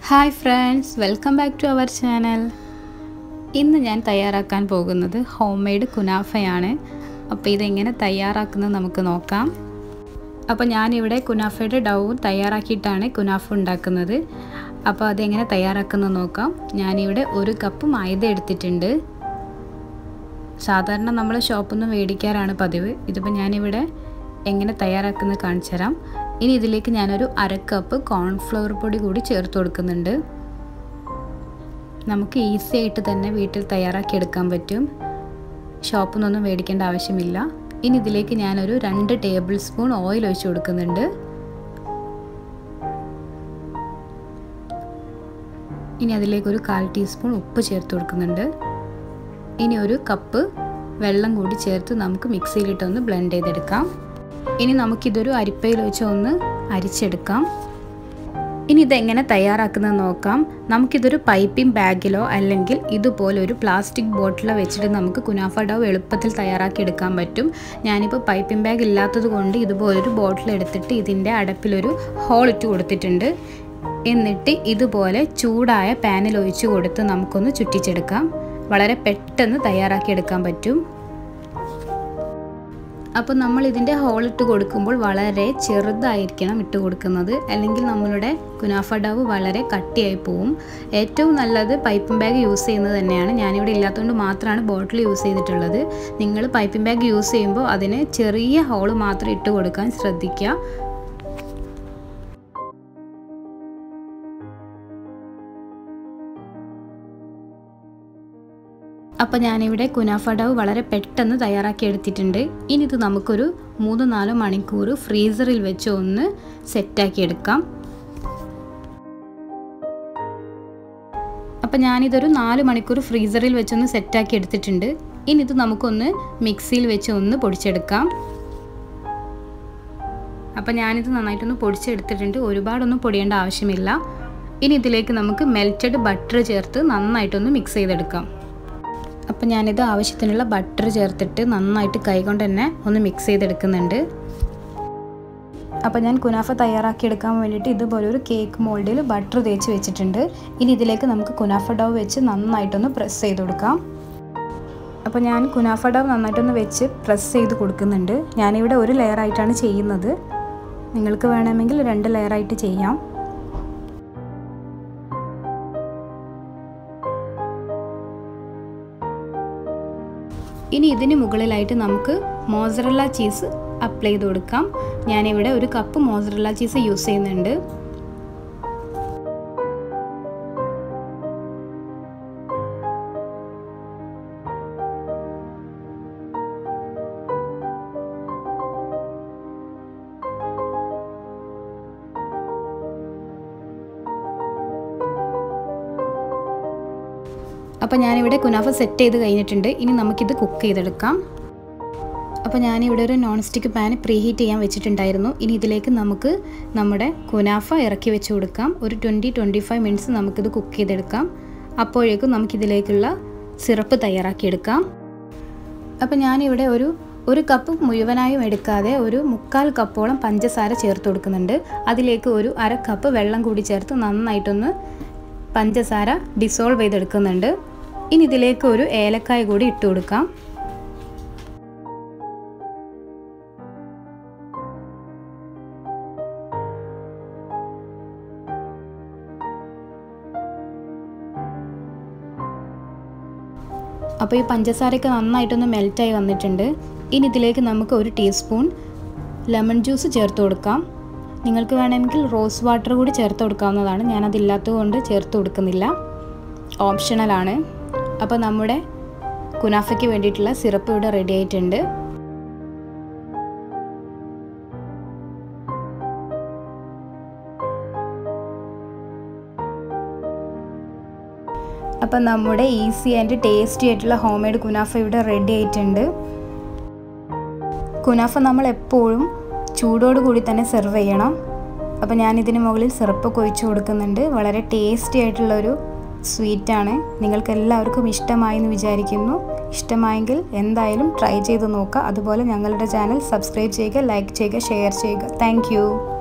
hi friends welcome back to our channel ഇന്ന് ഞാൻ തയ്യാറാക്കാൻ പോകുന്നത് ഹോം മെയ്ഡ് കുനാഫയാണ് അപ്പോൾ ഇതെങ്ങനെ തയ്യാറാക്കുന്നത് നമുക്ക് നോക്കാം അപ്പോൾ ഞാനിവിടെ കുനാഫയുടെ ഡൗ തയ്യാറാക്കിയിട്ടാണ് കുനാഫ ഉണ്ടാക്കുന്നത് അപ്പോൾ അതെങ്ങനെ തയ്യാറാക്കുന്നത് നോക്കാം ഞാനിവിടെ ഒരു കപ്പ് മൈദ എടുത്തിട്ടുണ്ട് സാധാരണ നമ്മൾ ഷോപ്പിൽ നിന്ന് മേടിക്കാറാണ് പതിവ് ഇതിപ്പോൾ ഞാനിവിടെ എങ്ങനെ തയ്യാറാക്കുന്നത് കാണിച്ചു തരാം ഇനി ഇതിലേക്ക് ഞാനൊരു അര കപ്പ് കോൺഫ്ലവർ പൊടി കൂടി ചേർത്ത് കൊടുക്കുന്നുണ്ട് നമുക്ക് ഈസി ആയിട്ട് തന്നെ വീട്ടിൽ തയ്യാറാക്കി എടുക്കാൻ പറ്റും ഷോപ്പിൽ നിന്നൊന്നും മേടിക്കേണ്ട ആവശ്യമില്ല ഇനി ഇതിലേക്ക് ഞാനൊരു രണ്ട് ടേബിൾ സ്പൂൺ ഓയിൽ ഒഴിച്ച് കൊടുക്കുന്നുണ്ട് ഇനി അതിലേക്ക് ഒരു കാൽ ടീസ്പൂൺ ഉപ്പ് ചേർത്ത് കൊടുക്കുന്നുണ്ട് ഇനി ഒരു കപ്പ് വെള്ളം കൂടി ചേർത്ത് നമുക്ക് മിക്സിയിലിട്ടൊന്ന് ബ്ലെൻഡ് ചെയ്തെടുക്കാം ഇനി നമുക്കിതൊരു അരിപ്പയിൽ വെച്ച് ഒന്ന് അരിച്ചെടുക്കാം ഇനി ഇതെങ്ങനെ തയ്യാറാക്കുന്നത് നോക്കാം നമുക്കിതൊരു പൈപ്പിംഗ് ബാഗിലോ അല്ലെങ്കിൽ ഇതുപോലെ ഒരു പ്ലാസ്റ്റിക് ബോട്ടിലോ വെച്ചിട്ട് നമുക്ക് കുനാഫ ഡവ് എളുപ്പത്തിൽ തയ്യാറാക്കി എടുക്കാൻ പറ്റും ഞാനിപ്പോൾ പൈപ്പിംഗ് ബാഗ് ഇല്ലാത്തത് കൊണ്ട് ഇതുപോലൊരു ബോട്ടിൽ എടുത്തിട്ട് ഇതിൻ്റെ അടപ്പിലൊരു ഹോൾ ഇട്ട് കൊടുത്തിട്ടുണ്ട് എന്നിട്ട് ഇതുപോലെ ചൂടായ പാനിൽ ഒഴിച്ച് കൊടുത്ത് നമുക്കൊന്ന് ചുറ്റിച്ചെടുക്കാം വളരെ പെട്ടെന്ന് തയ്യാറാക്കി എടുക്കാൻ പറ്റും അപ്പോൾ നമ്മൾ ഇതിൻ്റെ ഹോൾ ഇട്ട് കൊടുക്കുമ്പോൾ വളരെ ചെറുതായിരിക്കണം ഇട്ട് കൊടുക്കുന്നത് അല്ലെങ്കിൽ നമ്മളുടെ കുനാഫ ഡവ് വളരെ കട്ടിയായി പോവും ഏറ്റവും നല്ലത് പൈപ്പിംഗ് ബാഗ് യൂസ് ചെയ്യുന്നത് തന്നെയാണ് ഞാനിവിടെ ഇല്ലാത്തതുകൊണ്ട് മാത്രമാണ് ബോട്ടിൽ യൂസ് ചെയ്തിട്ടുള്ളത് നിങ്ങൾ പൈപ്പിംഗ് ബാഗ് യൂസ് ചെയ്യുമ്പോൾ അതിന് ചെറിയ ഹോൾ മാത്രം ഇട്ട് കൊടുക്കാൻ ശ്രദ്ധിക്കുക അപ്പോൾ ഞാനിവിടെ കുനാഫ ഡവ് വളരെ പെട്ടെന്ന് തയ്യാറാക്കി എടുത്തിട്ടുണ്ട് ഇനി ഇത് നമുക്കൊരു മൂന്ന് നാല് മണിക്കൂർ ഫ്രീസറിൽ വെച്ച് ഒന്ന് സെറ്റാക്കി എടുക്കാം അപ്പോൾ ഞാനിതൊരു നാല് മണിക്കൂർ ഫ്രീസറിൽ വെച്ചൊന്ന് സെറ്റാക്കി എടുത്തിട്ടുണ്ട് ഇനി ഇത് നമുക്കൊന്ന് മിക്സിയിൽ വെച്ച് ഒന്ന് പൊടിച്ചെടുക്കാം അപ്പോൾ ഞാനിത് നന്നായിട്ടൊന്ന് പൊടിച്ചെടുത്തിട്ടുണ്ട് ഒരുപാടൊന്നും പൊടിയേണ്ട ആവശ്യമില്ല ഇനി ഇതിലേക്ക് നമുക്ക് മെൽറ്റഡ് ബട്ടർ ചേർത്ത് നന്നായിട്ടൊന്ന് മിക്സ് ചെയ്തെടുക്കാം അപ്പോൾ ഞാനിത് ആവശ്യത്തിനുള്ള ബട്ടർ ചേർത്തിട്ട് നന്നായിട്ട് കൈകൊണ്ട് തന്നെ ഒന്ന് മിക്സ് ചെയ്തെടുക്കുന്നുണ്ട് അപ്പോൾ ഞാൻ കുനാഫ തയ്യാറാക്കിയെടുക്കാൻ വേണ്ടിയിട്ട് ഇതുപോലെ ഒരു കേക്ക് മോൾഡിൽ ബട്ടർ തേച്ച് വെച്ചിട്ടുണ്ട് ഇനി ഇതിലേക്ക് നമുക്ക് കുനാഫ ഡവ് വെച്ച് നന്നായിട്ടൊന്ന് പ്രസ് ചെയ്ത് കൊടുക്കാം അപ്പോൾ ഞാൻ കുനാഫ ഡവ് നന്നായിട്ടൊന്ന് വെച്ച് പ്രസ് ചെയ്ത് കൊടുക്കുന്നുണ്ട് ഞാനിവിടെ ഒരു ലെയറായിട്ടാണ് ചെയ്യുന്നത് നിങ്ങൾക്ക് വേണമെങ്കിൽ രണ്ട് ലെയറായിട്ട് ചെയ്യാം ഇനി ഇതിന് മുകളിലായിട്ട് നമുക്ക് മോസറല്ല ചീസ് അപ്ലൈ ചെയ്ത് കൊടുക്കാം ഞാനിവിടെ ഒരു കപ്പ് മോസറല്ല ചീസ് യൂസ് ചെയ്യുന്നുണ്ട് അപ്പോൾ ഞാനിവിടെ കുനാഫ സെറ്റ് ചെയ്ത് കഴിഞ്ഞിട്ടുണ്ട് ഇനി നമുക്കിത് കുക്ക് ചെയ്തെടുക്കാം അപ്പോൾ ഞാനിവിടെ ഒരു non stick pan preheat ചെയ്യാൻ വെച്ചിട്ടുണ്ടായിരുന്നു ഇനി ഇതിലേക്ക് നമുക്ക് നമ്മുടെ കുനാഫ ഇറക്കി വെച്ച് കൊടുക്കാം ഒരു ട്വൻറ്റി ട്വൻറ്റി ഫൈവ് മിനിറ്റ്സ് നമുക്കിത് കുക്ക് ചെയ്തെടുക്കാം അപ്പോഴേക്കും നമുക്കിതിലേക്കുള്ള സിറപ്പ് തയ്യാറാക്കിയെടുക്കാം അപ്പോൾ ഞാനിവിടെ ഒരു ഒരു കപ്പ് മുഴുവനായും എടുക്കാതെ ഒരു മുക്കാൽ കപ്പോളം പഞ്ചസാര ചേർത്ത് കൊടുക്കുന്നുണ്ട് അതിലേക്ക് ഒരു അര കപ്പ് വെള്ളം കൂടി ചേർത്ത് നന്നായിട്ടൊന്ന് പഞ്ചസാര ഡിസോൾവ് ചെയ്തെടുക്കുന്നുണ്ട് ഇനി ഇതിലേക്ക് ഒരു ഏലക്കായ കൂടി ഇട്ട് കൊടുക്കാം അപ്പോൾ ഈ പഞ്ചസാരയൊക്കെ നന്നായിട്ടൊന്ന് മെൽറ്റായി വന്നിട്ടുണ്ട് ഇനി ഇതിലേക്ക് നമുക്ക് ഒരു ടീസ്പൂൺ ലെമൺ ജ്യൂസ് ചേർത്ത് കൊടുക്കാം നിങ്ങൾക്ക് വേണമെങ്കിൽ റോസ് വാട്ടർ കൂടി ചേർത്ത് കൊടുക്കാവുന്നതാണ് ഞാനതില്ലാത്തത് കൊണ്ട് ചേർത്ത് കൊടുക്കുന്നില്ല ഓപ്ഷണലാണ് അപ്പോൾ നമ്മുടെ കുനാഫയ്ക്ക് വേണ്ടിയിട്ടുള്ള സിറപ്പ് ഇവിടെ റെഡി ആയിട്ടുണ്ട് അപ്പം നമ്മുടെ ഈസി ആൻഡ് ടേസ്റ്റി ആയിട്ടുള്ള ഹോം മെയ്ഡ് കുനാഫ ഇവിടെ റെഡി ആയിട്ടുണ്ട് കുനാഫ നമ്മൾ എപ്പോഴും ചൂടോട് കൂടി തന്നെ സെർവ് ചെയ്യണം അപ്പോൾ ഞാൻ ഇതിന് മുകളിൽ സിറപ്പൊക്കെ ഒഴിച്ച് കൊടുക്കുന്നുണ്ട് വളരെ ടേസ്റ്റി ആയിട്ടുള്ളൊരു സ്വീറ്റാണ് നിങ്ങൾക്ക് എല്ലാവർക്കും ഇഷ്ടമായി എന്ന് വിചാരിക്കുന്നു ഇഷ്ടമായെങ്കിൽ എന്തായാലും ട്രൈ ചെയ്ത് നോക്കുക അതുപോലെ ഞങ്ങളുടെ ചാനൽ സബ്സ്ക്രൈബ് ചെയ്യുക ലൈക്ക് ചെയ്യുക ഷെയർ ചെയ്യുക താങ്ക്